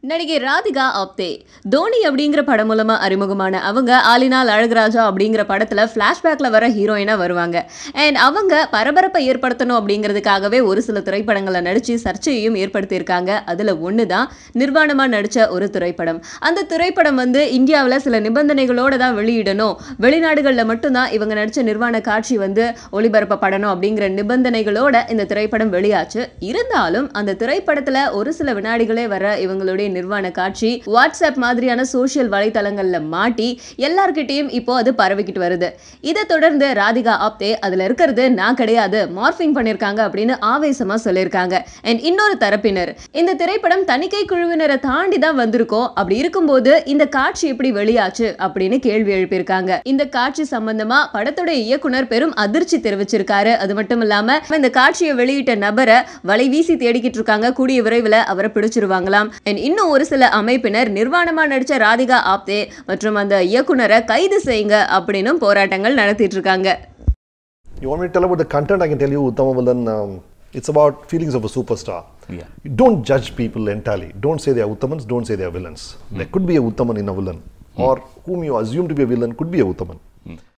நடிகை ராதிகா ஆப்தே தோனி அப்படிங்கிற படம் மூலமா அறிமுகமான அவங்க ஆலினால் அழகுராஜா அப்படிங்கிற படத்துல ஃப்ளாஷ்பேக்ல வர ஹீரோயினா வருவாங்க அண்ட் அவங்க பரபரப்பை ஏற்படுத்தணும் அப்படிங்கிறதுக்காகவே ஒரு சில திரைப்படங்களை நடிச்சு சர்ச்சையையும் ஏற்படுத்தியிருக்காங்க அதுல ஒன்று தான் நிர்வாணமா நடிச்ச ஒரு திரைப்படம் அந்த திரைப்படம் வந்து இந்தியாவில் சில நிபந்தனைகளோட தான் வெளியிடணும் வெளிநாடுகளில் மட்டும்தான் இவங்க நடிச்ச நிர்வாண காட்சி வந்து ஒளிபரப்பப்படணும் அப்படிங்கிற நிபந்தனைகளோட இந்த திரைப்படம் வெளியாச்சு இருந்தாலும் அந்த திரைப்படத்துல ஒரு சில வினாடிகளே வர இவங்களுடைய நிர்வாண காட்சி வாட்ஸ்அப் மாதிரியான சோஷியல் வலைத்தளங்கள்ல மாட்டி எல்லார்கிட்டயும் இப்போ அது பரவிக்கிட்டு வருது இதை தொடர்ந்து ராதிகா ஆப்தே அதுல இருக்கிறது நான் கிடையாது மார்பிங் பண்ணிருக்காங்க அப்படின்னு ஆவேசமா சொல்லியிருக்காங்க அண்ட் இன்னொரு தரப்பினர் இந்த திரைப்படம் தணிக்கை குழுவினரை தாண்டி தான் வந்திருக்கோம் அப்படி இருக்கும்போது இந்த காட்சி எப்படி வெளியாச்சு அப்படின்னு கேள்வி எழுப்பியிருக்காங்க இந்த காட்சி சம்பந்தமா படத்தோட இயக்குனர் பெரும் அதிர்ச்சி தெரிவிச்சிருக்காரு அது மட்டும் இல்லாம இந்த காட்சியை வெளியிட்ட நபரை வலை வீசி தேடிக்கிட்டு இருக்காங்க கூடிய விரைவில் அவரை பிடிச்சிருவாங்களாம் And இன்னும் ஒரு சில அமைப்பினர் நிர்வாணமா நடிச்ச ராதிகா ஆப்தே மற்றும் அந்த இயக்குனரை கைது செய்யுங்க அப்படின்னும் போராட்டங்கள் நடத்திட்டு இருக்காங்க You want me to tell about the content? I can tell you Uttamavilan. Um, it's about feelings of a superstar. Yeah. You don't judge people entirely. Don't say they are Uttamans, don't say they are villains. There could be a Uttaman in a villain, or whom you assume to be a villain could be a Uttaman.